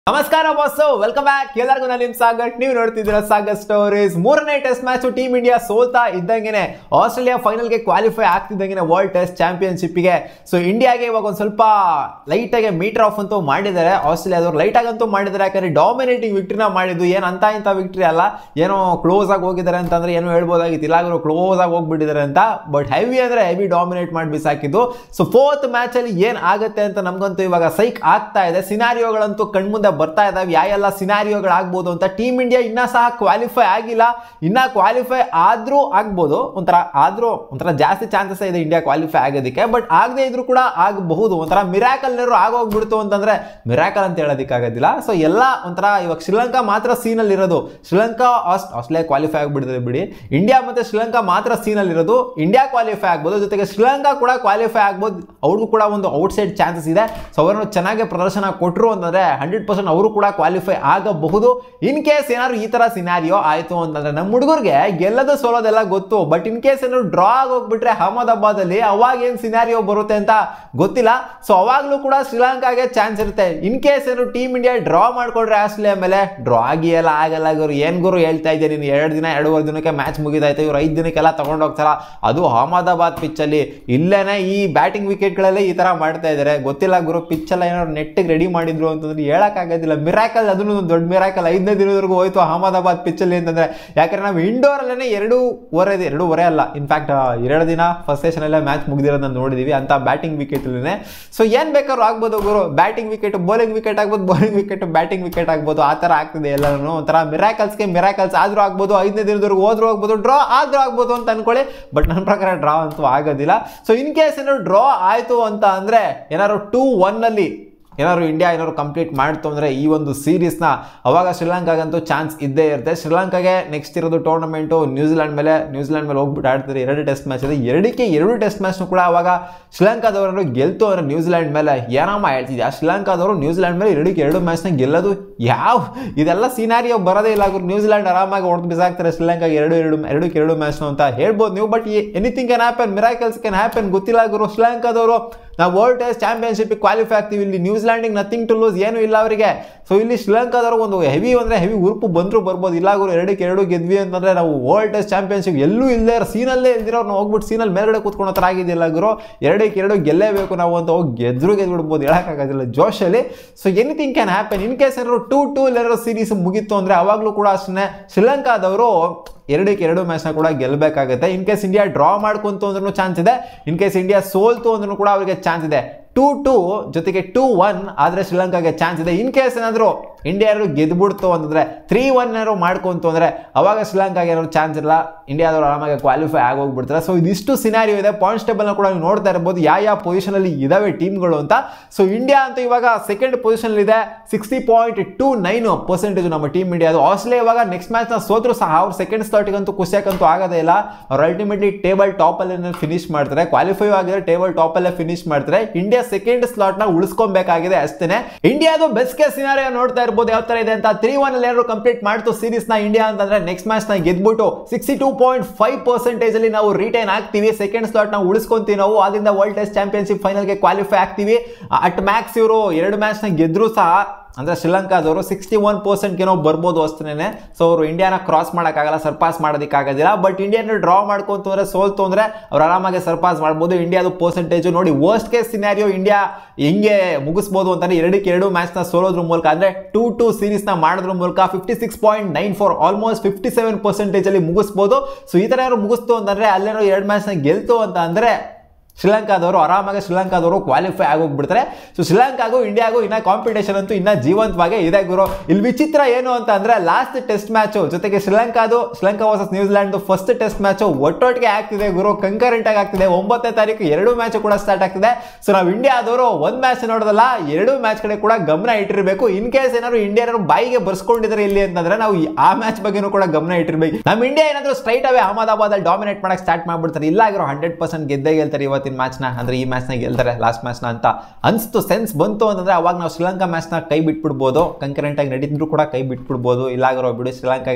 ನಮಸ್ಕಾರ boss welcome back ಎಲ್ಲರಿಗೂ ನಾನು ನಿಮ್ ಸಾಗರ್ ನೀವು ನೋಡ್ತಿದ್ದೀರಾ ಸಾಗರ್ ಸ್ಟೋರೀಸ್ ಮೂರನೇ ಟೆಸ್ಟ್ ಮ್ಯಾಚ್ ಟೀಮ್ ಇಂಡಿಯಾ ಸೋಲ್ತಾ ಇದ್ದಂಗೆನೆ ಆಸ್ಟ್ರೇಲಿಯಾ ಫೈನಲ್ಗೆ ಕ್ವಾಲಿಫೈ ಆಗ್ತಿದ್ದಂಗೆನೆ ವರ್ಲ್ಡ್ ಟೆಸ್ಟ್ ಚಾಂಪಿಯನ್ಶಿಪ್ಗೆ ಸೊ ಇಂಡಿಯಾಗೆ ಇವಾಗ ಒಂದು ಸ್ವಲ್ಪ ಲೈಟಾಗಿ ಮೀಟರ್ ಆಫ್ ಅಂತೂ ಮಾಡಿದ್ದಾರೆ ಆಸ್ಟ್ರೇಲಿಯಾದವ್ರು ಲೈಟಾಗಿ ಅಂತೂ ಮಾಡಿದ್ದಾರೆ ಯಾಕಂದ್ರೆ ಡಾಮಿನೇಟಿಂಗ್ ವಿಕ್ಟ್ರಿನ ಮಾಡಿದ್ದು ಏನು ಅಂತ ಇಂಥ ವಿಕ್ಟ್ರಿ ಅಲ್ಲ ಏನೋ ಕ್ಲೋಸ್ ಆಗಿ ಹೋಗಿದ್ದಾರೆ ಅಂತಂದ್ರೆ ಏನೋ ಹೇಳ್ಬೋದಾಗಿತ್ತು ಇಲ್ಲಾಗರು ಕ್ಲೋಸ್ ಆಗಿ ಹೋಗ್ಬಿಟ್ಟಿದ್ದಾರೆ ಅಂತ ಬಟ್ ಹೆವಿ ಅಂದ್ರೆ ಹೆವಿ ಡಾಮಿನೇಟ್ ಮಾಡಿ ಬಿಸಾಕಿದ್ದು ಸೊ ಫೋರ್ತ್ ಮ್ಯಾಚ್ ಅಲ್ಲಿ ಏನ್ ಆಗುತ್ತೆ ಅಂತ ನಮ್ಗಂತೂ ಇವಾಗ ಸೈಕ್ ಆಗ್ತಾ ಇದೆ ಸಿನಾರಿಯೋಗಳಂತೂ ಕಣ್ಮುಂದೆ ಬರ್ತಾ ಇದಾವೆ ಯಾವೆಲ್ಲ ಸಿನಾರಿಯೋಗಳು ಆಗ್ಬೋದು ಅಂತ ಟೀಮ್ ಇಂಡಿಯಾ ಇನ್ನ ಸಹ ಕ್ವಾಲಿಫೈ ಆಗಿಲ್ಲ ಇನ್ನ ಕ್ವಾಲಿಫೈ ಆದ್ರೂ ಆಗ್ಬೋದು ಒಂಥರ ಆದ್ರೂ ಒಂಥರ ಜಾಸ್ತಿ ಚಾನ್ಸಸ್ ಇದೆ ಇಂಡಿಯಾ ಕ್ವಾಲಿಫೈ ಆಗೋದಕ್ಕೆ ಬಟ್ ಆಗದೆ ಇದ್ರೂ ಕೂಡ ಆಗಬಹುದು ಒಂಥರ ಮಿರಾಕಲ್ ನೆರು ಆಗೋಗ್ಬಿಡ್ತು ಅಂತಂದ್ರೆ ಮಿರಾಕಲ್ ಅಂತ ಹೇಳೋದಕ್ಕಾಗೋದಿಲ್ಲ ಸೊ ಎಲ್ಲ ಒಂಥರ ಇವಾಗ ಶ್ರೀಲಂಕಾ ಮಾತ್ರ ಸೀನಲ್ಲಿ ಇರೋದು ಶ್ರೀಲಂಕಾ ಆಸ್ಟ್ ಆಸ್ಟ್ರೇಲಿಯಾ ಕ್ವಾಲಿಫೈ ಆಗ್ಬಿಡ್ತದೆ ಬಿಡಿ ಇಂಡಿಯಾ ಮತ್ತೆ ಶ್ರೀಲಂಕಾ ಮಾತ್ರ ಸೀನಲ್ಲಿ ಇರೋದು ಇಂಡಿಯಾ ಕ್ವಾಲಿಫೈ ಆಗ್ಬೋದು ಜೊತೆಗೆ ಶ್ರೀಲಂಕಾ ಕೂಡ ಕ್ವಾಲಿಫೈ ಆಗ್ಬೋದು ಅವ್ರಿಗೂ ಕೂಡ ಒಂದು ಔಟ್ಸೈಡ್ ಚಾನ್ಸಸ್ ಇದೆ ಸೊ ಅವರನ್ನು ಚೆನ್ನಾಗಿ ಪ್ರದರ್ಶನ ಕೊಟ್ಟರು ಅಂತಂದ್ರೆ ಹಂಡ್ರೆಡ್ ಪರ್ಸೆಂಟ್ ಅವರು ಕೂಡ ಕ್ವಾಲಿಫೈ ಆಗಬಹುದು ಇನ್ ಕೇಸ್ ಏನಾದ್ರು ಈ ತರ ಸಿನಾರಿಯೋ ಆಯ್ತು ಅಂತಂದ್ರೆ ನಮ್ಮ ಹುಡುಗರಿಗೆ ಗೆಲ್ಲದು ಸೋಲೋದೆಲ್ಲ ಗೊತ್ತು ಬಟ್ ಇನ್ ಕೇಸ್ ಏನಾದ್ರು ಡ್ರಾ ಆಗೋಗ್ಬಿಟ್ರೆ ಅಹಮದಾಬಾದ್ ಅಲ್ಲಿ ಅವಾಗ ಏನ್ ಸಿನಾರಿಯೋ ಬರುತ್ತೆ ಅಂತ ಗೊತ್ತಿಲ್ಲ ಸೊ ಅವಾಗ್ಲೂ ಕೂಡ ಶ್ರೀಲಂಕಾಗೆ ಚಾನ್ಸ್ ಇರುತ್ತೆ ಇನ್ ಕೇಸ್ ಏನು ಟೀಮ್ ಇಂಡಿಯಾ ಡ್ರಾ ಮಾಡ್ಕೊಂಡ್ರೆ ಆಸ್ಟ್ರೇಲಿಯಾ ಮೇಲೆ ಡ್ರಾ ಆಗಿ ಎಲ್ಲ ಆಗಲ್ಲ ಗುರು ಏನ್ ಗುರು ಹೇಳ್ತಾ ಇದ್ದೆ ನೀನು ಎರಡು ದಿನ ಎರಡೂವರೆ ದಿನಕ್ಕೆ ಮ್ಯಾಚ್ ಮುಗಿದಾಯ್ತು ಇವ್ರು ಐದು ದಿನಕ್ಕೆಲ್ಲ ತಗೊಂಡು ಹೋಗ್ತಾರ ಅದು ಅಹಮದಾಬಾದ್ ಪಿಚ್ ಅಲ್ಲಿ ಇಲ್ಲೇನೆ ಈ ಬ್ಯಾಟಿಂಗ್ ವಿಕೆಟ್ಗಳಲ್ಲೇ ಈ ತರ ಮಾಡ್ತಾ ಇದ್ದಾರೆ ಗೊತ್ತಿಲ್ಲ ಗುರು ಪಿಚ್ ಎಲ್ಲ ಏನಾದ್ರು ನೆಟ್ಟಿಗೆ ರೆಡಿ ಮಾಡಿದ್ರು ಅಂತಂದ್ರೆ ಹೇಳಕ್ಕಾಗೋದಿಲ್ಲ ಮಿರಾಕಲ್ ಅದನ್ನು ಒಂದು ದೊಡ್ಡ ಮಿರಾಕಲ್ ಐದನೇ ದಿನದವರೆಗೂ ಹೋಯ್ತು ಅಹಮದಾಬಾದ್ ಪಿಚ್ ಅಲ್ಲಿ ಅಂತಂದ್ರೆ ಯಾಕಂದ್ರೆ ನಾವು ಇಂಡೋರ್ ಅಲ್ಲೇ ಎರಡೂವರೆ ಎರಡೂವರೆ ಅಲ್ಲ ಇನ್ಫ್ಯಾಕ್ಟ್ ಎರಡು ದಿನ ಫಸ್ಟ್ ಸೆಷನ್ ಎಲ್ಲ ಮ್ಯಾಚ್ ಮುಗಿದಿರೋದನ್ನ ನೋಡಿದೀವಿ ಅಂತ ಬ್ಯಾಟಿಂಗ್ ವಿಕೆಟ್ ಅಲ್ಲೇ ಸೊ ಏನ್ ಬೇಕಾದ್ರೂ ಆಗ್ಬೋದು ಗುರು ಬ್ಯಾಟಿಂಗ್ ವಿಕೆಟ್ ಬೌಲಿಂಗ್ ವಿಕೆಟ್ ಆಗ್ಬೋದು ಬೌಲಿಂಗ್ ವಿಕೆಟ್ ಬ್ಯಾಟಿಂಗ್ ವಿಕೆಟ್ ಆಗ್ಬೋದು ಆ ಥರ ಆಗ್ತಿದೆ ಎಲ್ಲರೂ ಒಂಥರ ಮಿರಾಕಲ್ಸ್ಗೆ ಮಿರಾಕಲ್ಸ್ ಆದ್ರೂ ಆಗ್ಬೋದು ಐದನೇ ದಿನದವರೆಗೂ ಹೋದ್ರೂ ಆಗ್ಬೋದು ಡ್ರಾ ಆದ್ರೂ ಆಗ್ಬೋದು ಅಂತ ಅನ್ಕೊಳ್ಳಿ ಬಟ್ ನನ್ನ ಪ್ರಕಾರ ಡ್ರಾ ಅಂತೂ ಆಗೋದಿಲ್ಲ ಸೊ ಇನ್ ಕೇಸ್ ಏನಾದ್ರು ಡ್ರಾ ಆಯ್ತು ಅಂತ ಅಂದ್ರೆ ಏನಾದ್ರು ಟೂ ಒನ್ ಅಲ್ಲಿ ಏನಾದ್ರು ಇಂಡಿಯಾ ಏನಾದ್ರು ಕಂಪ್ಲೀಟ್ ಮಾಡ್ತು ಅಂದರೆ ಈ ಒಂದು ಸೀರೀಸ್ನ ಅವಾಗ ಶ್ರೀಲಂಕಾಗಂತೂ ಚಾನ್ಸ್ ಇದ್ದೇ ಇರುತ್ತೆ ಶ್ರೀಲಂಕಾಗೆ ನೆಕ್ಸ್ಟ್ ಇರೋದು ಟೂರ್ನಮೆಂಟು ನ್ಯೂಜಿಲೆಂಡ್ ಮೇಲೆ ನ್ಯೂಜಿಲೆಂಡ್ ಮೇಲೆ ಹೋಗ್ಬಿಟ್ಟು ಆಡ್ತಾರೆ ಎರಡು ಟೆಸ್ಟ್ ಮ್ಯಾಚ್ ಇದೆ ಎರಡಕ್ಕೆ ಎರಡು ಟೆಸ್ಟ್ ಮ್ಯಾಚ್ನು ಕೂಡ ಅವಾಗ ಶ್ರೀಲಂಕಾದವರು ಗೆಲ್ತು ಅಂದರೆ ನ್ಯೂಜಿಲೆಂಡ್ ಮೇಲೆ ಏನಮ್ಮ ಹೇಳ್ತಿದ್ಯಾ ಶ್ರೀಲಂಕಾದವರು ನ್ಯೂಜಿಲೆಂಡ್ ಮೇಲೆ ಎರಡಕ್ಕೆ ಎರಡು ಮ್ಯಾಚ್ನ ಗೆಲ್ಲೋದು ಯಾವ ಇದೆಲ್ಲ ಸಿನಾರಿಯೋ ಬರೋದೇ ಇಲ್ಲ ಗುರು ನ್ಯೂಜಿಲೆಂಡ್ ಆರಾಮಾಗಿ ಹೊಡೆದು ಬಿಸಾಕ್ತಾರೆ ಶ್ರೀಲಂಕಾಗೆ ಎರಡು ಎರಡು ಎರಡಕ್ಕೆ ಎರಡು ಮ್ಯಾಚ್ನು ಅಂತ ಹೇಳ್ಬೋದು ನೀವು but anything can happen miracles can happen ಗೊತ್ತಿಲ್ಲ ಗುರು ಶ್ರೀಲಂಕಾದವರು ನಾವು ವರ್ಲ್ಡ್ ಟೆಸ್ಟ್ ಚಾಂಪಿಯನ್ಶಿಪ್ ಕ್ವಾಲಿಫೈ ಆಗ್ತೀವಿ ಇಲ್ಲಿ ನ್ಯೂಜಿಲ್ಯಾಂಡಿಗೆ ನಥಿಂಗ್ ಟು ಲೂಸ್ ಏನು ಇಲ್ಲ ಅವರಿಗೆ ಸೊ ಇಲ್ಲಿ ಶ್ರೀಲಂಕಾದವರು ಒಂದು ಹೆವಿ ಅಂದರೆ ಹೆವಿ ಉರುಪು ಬಂದರೂ ಬರ್ಬೋದು ಇಲ್ಲ ಗುರು ಎರಡಕ್ಕೆ ಎರಡು ಗೆದ್ವಿ ಅಂತಂದರೆ ನಾವು ವರ್ಲ್ಡ್ ಟೆಸ್ಟ್ ಚಾಂಪಿಯನ್ಶಿಪ್ ಎಲ್ಲೂ ಇಲ್ಲದೆ ಸೀನಲ್ಲೇ ಇಲ್ದಿರೋ ನಾವು ಹೋಗ್ಬಿಟ್ಟು ಸೀನಲ್ಲಿ ಮೇಲ್ಗಡೆ ಕೂತ್ಕೊಳ್ಳೋ ಥರ ಆಗಿದ್ದಿಲ್ಲ ಗುರು ಎರಡಕ್ಕೆ ಎರಡು ಗೆಲ್ಲೇಬೇಕು ನಾವು ಅಂತ ಹೋಗಿ ಗೆದ್ರು ಗೆದ್ಬಿಡ್ಬೋದು ಹೇಳೋಕ್ಕಾಗೋದಿಲ್ಲ ಜೋಶಲ್ಲಿ so anything can happen in case ಏನಾದ್ರು ಟೂ ಟೂ ಎಲ್ಲರೂ ಸೀರೀಸ್ ಮುಗೀತು ಅಂದರೆ ಅವಾಗಲೂ ಕೂಡ ಅಷ್ಟೇ ಶ್ರೀಲಂಕಾದವರು ಎರಡಕ್ಕೆ ಎರಡು ಮ್ಯಾಚ್ನ ಕೂಡ ಗೆಲ್ಲಬೇಕಾಗುತ್ತೆ ಇನ್ ಕೇಸ್ ಇಂಡಿಯಾ ಡ್ರಾ ಮಾಡ್ಕೊಂತು ಅಂದ್ರೂ ಚಾನ್ಸ್ ಇದೆ ಇನ್ ಕೇಸ್ ಇಂಡಿಯಾ ಸೋಲ್ತು ಅಂದ್ರೂ ಕೂಡ ಅವರಿಗೆ ಚಾನ್ಸ್ ಇದೆ ಟೂ ಟೂ ಜೊತೆಗೆ ಟೂ ಒನ್ ಆದರೆ ಶ್ರೀಲಂಕಾಗೆ ಚಾನ್ಸ್ ಇದೆ ಇನ್ ಕೇಸ್ ಏನಾದರೂ ಇಂಡಿಯಾ ಏನಾದ್ರು ಗೆದ್ಬಿಡ್ತು ಅಂತಂದರೆ ತ್ರೀ ಒನ್ ಏನಾದ್ರು ಮಾಡ್ಕೊಂತು ಅಂದರೆ ಅವಾಗ ಶ್ರೀಲಂಕಾಗೆ ಏನಾದ್ರು ಚಾನ್ಸ್ ಇಲ್ಲ ಇಂಡಿಯಾದವರು ಆರಾಮಾಗಿ ಕ್ವಾಲಿಫೈ ಆಗೋಗ್ಬಿಡ್ತಾರೆ ಸೊ ಇದಿಷ್ಟು ಸಿನಾರಿಯೋ ಇದೆ ಪಾಯಿಂಟ್ಸ್ ಟೇಬಲ್ನ ಕೂಡ ನೀವು ನೋಡ್ತಾ ಇರ್ಬೋದು ಯಾವ ಯಾವ ಪೊಸಿಷನಲ್ಲಿ ಇದಾವೆ ಟೀಮ್ಗಳು ಅಂತ ಸೊ ಇಂಡಿಯಾ ಅಂತೂ ಇವಾಗ ಸೆಕೆಂಡ್ ಪೊಸಿಷನ್ ಇದೆ sixty point two nine percentage ನಮ್ಮ ಟೀಮ್ ಇಂಡಿಯಾದು ಆಸ್ಟ್ರೇಲಿಯಾ ಇವಾಗ ನೆಕ್ಸ್ಟ್ ಮ್ಯಾಚ್ನ ಸೋತ್ರು ಸಹ ಅವ್ರು ಸೆಕೆಂಡ್ ಸ್ಲಾಟಿಗಂತೂ ಖುಷಿಯಾಗಂತೂ ಆಗೋದೇ ಇಲ್ಲ ಅವ್ರು ಅಲ್ಟಿಮೇಟ್ಲಿ ಟೇಬಲ್ ಟಾಪಲ್ಲಿ ಫಿನಿಶ್ ಮಾಡ್ತಾರೆ ಕ್ವಾಲಿಫೈ ಆಗಿದ್ರೆ ಟೇಬಲ್ ಟಾಪಲ್ಲೇ ಫಿನಿಶ್ ಮಾಡ್ತಾರೆ ಇಂಡಿಯಾ ಸೆಕೆಂಡ್ ಸ್ಲಾಟ್ ನ ಉಳಿಸ್ಕೊಬೇಕಾಗಿದೆ ಅಷ್ಟೇ ಇಂಡಿಯಾದು ಬೆಸ್ಟ್ ಕೇಸ್ ಸಿನಾರಿಯೋ ನೋಡ್ತಾ ಇರ್ಬೋದು ಯಾವ ತರ ಇದೆ ಅಂತ ತ್ರೀ ಒನ್ ಅಲ್ಲಿ ಏನಾದ್ರು ಕಂಪ್ಲೀಟ್ ಮಾಡ್ತು ಸೀರೀಸ್ ನ ಇಂಡಿಯಾ ಅಂತಂದ್ರೆ ನೆಕ್ಸ್ಟ್ ಮ್ಯಾಚ್ ನ ಗೆದ್ಬಿಟ್ಟು sixty two point five percentage ಅಲ್ಲಿ ನಾವು ರಿಟೈನ್ ಆಗ್ತೀವಿ ಸೆಕೆಂಡ್ ಸ್ಲಾಟ್ ನ ಉಳಿಸ್ಕೊಂತೀವಿ ನಾವು ಅದರಿಂದ ವರ್ಲ್ಡ್ ಟೆಸ್ಟ್ ಚಾಂಪಿಯನ್ಶಿಪ್ ಫೈನಲ್ಗೆ ಕ್ವಾಲಿಫೈ ಆಗ್ತೀವಿ ಅಟ್ ಮ್ಯಾಕ್ಸ್ ಇವರು ಎರಡು ಮ್ಯಾಚ್ ನ ಗೆದ್ರು ಸಹ ಅಂದರೆ ಶ್ರೀಲಂಕಾದವರು ಸಿಕ್ಸ್ಟಿ ಒನ್ ಪರ್ಸೆಂಟ್ಗೇನೋ ಬರ್ಬೋದು ಅಷ್ಟೇ ಸೊ ಅವರು ಇಂಡಿಯಾನ ಕ್ರಾಸ್ ಮಾಡೋಕ್ಕಾಗಲ್ಲ ಸರ್ಪಾಸ್ ಮಾಡೋದಕ್ಕಾಗೋದಿಲ್ಲ ಬಟ್ ಇಂಡಿಯಾನ ಡ್ರಾ ಮಾಡ್ಕೊಂತು ಅಂದರೆ ಸೋಲ್ತು ಅಂದರೆ ಅವ್ರು ಆರಾಮಾಗಿ ಸರ್ಪಾಸ್ ಮಾಡ್ಬೋದು ಇಂಡಿಯಾದು ಪರ್ಸೆಂಟೇಜು ನೋಡಿ ವರ್ಸ್ಟ್ ಕೇಸ್ ಸಿನಾರಿಯೋ ಇಂಡಿಯಾ ಹೆಂಗೆ ಮುಗಿಸ್ಬೋದು ಅಂತಂದರೆ ಎರಡಕ್ಕೆ ಎರಡು ಮ್ಯಾಚ್ನ ಸೋಲೋದ್ರ ಮೂಲಕ ಅಂದರೆ ಟೂ ಟು ಸೀರೀಸ್ನ ಮಾಡೋದ್ರ ಮೂಲಕ fifty six point nine four almost fifty seven ಪರ್ಸೆಂಟೇಜಲ್ಲಿ ಮುಗಿಸ್ಬೋದು ಸೊ ಈ ಥರ ಯಾರು ಮುಗಿಸ್ತು ಅಂತಂದರೆ ಅಲ್ಲೇನೋ ಎರಡು ಮ್ಯಾಚ್ನ ಗೆಲ್ತು ಅಂತ ಅಂದರೆ ಶ್ರೀಲಂಕಾದವರು ಆರಾಮಾಗಿ ಶ್ರೀಲಂಕಾದವರು ಕ್ವಾಲಿಫೈ ಆಗೋಗ್ಬಿಡ್ತಾರೆ ಸೊ ಶ್ರೀಲಂಕಾಗೂ ಇಂಡಿಯಾಗೂ ಇನ್ನ ಕಾಂಪಿಟೇಷನ್ ಅಂತೂ ಇನ್ನ ಜೀವಂತವಾಗೇ ಇದೆ ಗುರು ಇಲ್ಲಿ ವಿಚಿತ್ರ ಏನು ಅಂತ ಅಂದ್ರೆ ಲಾಸ್ಟ್ ಟೆಸ್ಟ್ ಮ್ಯಾಚು ಜೊತೆಗೆ ಶ್ರೀಲಂಕಾದು Sri Lanka versus New Zealand first test match ಒಟ್ಟೊಟ್ಟಿಗೆ ಆಗ್ತಿದೆ ಗುರು ಕಂಕರೆಂಟ್ ಆಗಿ ಆಗ್ತಿದೆ ಒಂಬತ್ತನೇ ತಾರೀಕು ಎರಡು ಮ್ಯಾಚ್ ಕೂಡ ಸ್ಟಾರ್ಟ್ ಆಗ್ತಿದೆ ಸೊ ನಾವು ಇಂಡಿಯಾದವರು ಒಂದ್ ಮ್ಯಾಚ್ ನೋಡೋದಲ್ಲ ಎರಡು ಮ್ಯಾಚ್ ಕಡೆ ಕೂಡ ಗಮನ ಇಟ್ಟಿರಬೇಕು ಇನ್ ಕೇಸ್ ಏನಾದ್ರು ಇಂಡಿಯಾ ಏನಾದ್ರು ಬಾಯಿಗೆ ಬರ್ಸ್ಕೊಂಡಿದ್ದಾರೆ ಇಲ್ಲಿ ಅಂತಂದ್ರೆ ನಾವು ಈ- ಆ ಮ್ಯಾಚ್ ಬಗ್ಗೆನೂ ಕೂಡ ಗಮನ ಇಟ್ಟಿರ್ಬೇಕು ನಮ್ಮ ಇಂಡಿಯಾ ಏನಾದ್ರು ಸ್ಟ್ರೈಟ್ ಅವೇ ಅಹಮದಾಬಾದ್ ಅಲ್ಲಿ ಡಾಮಿನೇಟ್ ಮಾಡಕ್ ಸ್ಟಾರ್ಟ್ ಮಾಡ್ಬಿಡ್ತಾರೆ ಇಲ್ಲ ಆಗಿರೋ ಹಂಡ್ರೆಡ್ ಪರ್ಸೆಂಟ್ ಗೆದ್ದೇ ಗೆಲ್ತಾರೆ ಇವತ್ತಿನ ಮ್ಯಾಚ್ನ ಅಂದ್ರೆ ಈ ಮ್ಯಾಚ್ನ ಗೆಲ್ತಾರೆ ಲಾಸ್ಟ್ ಮ್ಯಾಚ್ನ ಅಂತ ಅನ್ಸ್ತು ಸೆನ್ಸ್ ಬಂತು ಅಂತಂದ್ರೆ ಅವಾಗ ನಾವು ಶ್ರೀಲಂಕಾ ಮ್ಯಾಚ್ನ ಕೈ ಬಿಟ್ಬಿಡ್ಬೋದು ಕಂಕರೆಂಟ್ ಆಗಿ ನಡೀತಿದ್ರು ಕೂಡ ಕೈ ಬಿಟ್ಬಿಡ್ಬೋದು ಇಲ್ಲಾಗಿರೋ ಬಿಡು ಶ್ರೀಲಂಕಾಗೆ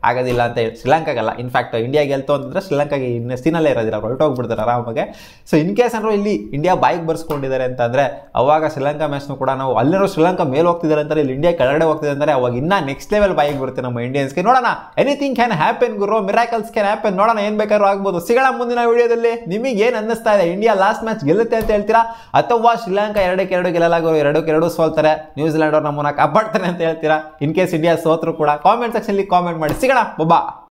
ಆಗೋದಿಲ್ಲ ಅಂತ ಹೇಳಿ ಶ್ರೀಲಂಕಾಗಲ್ಲ ಇನ್ಫ್ಯಾಕ್ಟ್ ಇಂಡಿಯಾ ಗೆಲ್ತು ಅಂತಂದ್ರೆ ಶ್ರೀಲಂಕಾಗೆ ಇನ್ನು ಸೀನಲ್ಲೇ ಇರೋದಿಲ್ಲ ಅವ್ರು ಹೊರಟೋಗ್ಬಿಡ್ತಾರೆ ಆರಾಮಾಗೆ ಸೊ ಇನ್ ಕೇಸ್ ಏನಾದ್ರು ಇಲ್ಲಿ ಇಂಡಿಯಾ ಬಾಯಿಗೆ ಬರ್ಸ್ಕೊಂಡಿದ್ದಾರೆ ಅಂತಂದ್ರೆ ಅವಾಗ ಶ್ರೀಲಂಕಾ ಮ್ಯಾಚ್ನು ಕೂಡ ನಾವು ಅಲ್ಲಿರೋ ಶ್ರೀಲಂಕಾ ಮೇಲೆ ಹೋಗ್ತಿದ್ದಾರೆ ಅಂತಾರೆ ಇಲ್ಲಿ ಇಂಡಿಯಾ ಕೆಳಗಡೆ ಹೋಗ್ತಿದೆ ಅಂದರೆ ಅವಾಗ ಇನ್ನ ನೆಕ್ಸ್ಟ್ ಲೆವೆಲ್ ಬಾಯಿಗೆ ಬರುತ್ತೆ ನಮ್ಮ ಇಂಡಿಯನ್ಸ್ಗೆ ನೋಡೋಣ ಎನಿಥಿಂಗ್ ಕ್ಯಾನ್ ಹ್ಯಾಪನ್ ಗುರು ಮಿರಾಕಲ್ಸ್ ಕ್ಯಾನ್ ಹ್ಯಾಪನ್ ನೋಡೋಣ ಏನ್ ಬೇಕಾದ್ರೂ ಆಗ್ಬೋದು ಸಿಗೋಣ ಮುಂದಿನ ವಿಡಿಯೋದಲ್ಲಿ ನಿಮಗೆ ಏನ್ ಅನ್ನಿಸ್ತಾ ಇದೆ ಇಂಡಿಯಾ ಲಾಸ್ಟ್ ಮ್ಯಾಚ್ ಗೆಲ್ಲುತ್ತೆ ಅಂತ ಹೇಳ್ತೀರಾ ಅಥವಾ ಶ್ರೀಲಂಕಾ ಎರಡಕ್ಕೆ ಎರಡು ಗೆಲ್ಲಲಾಗೋರು ಎರಡಕ್ಕೆ ಎರಡು ಸೋಲ್ತಾರೆ ನ್ಯೂಜಿಲೆಂಡ್ ಅವ್ರು ನಮ್ಮನ್ನ ಕಾಪಾಡ್ತಾರೆ ಅಂತ ಹೇಳ್ತೀರಾ ಇನ್ ಕೇಸ್ ಇಂಡಿಯಾ ಸೋತ್ರು ಕೂಡ ಕಾಮೆಂಟ್ ಸೆಕ್ಷನ್ ಕಾಮೆಂಟ್ ಮಾಡಿ ಸಿಗೋಣ ಬೊಬ್ಬಾ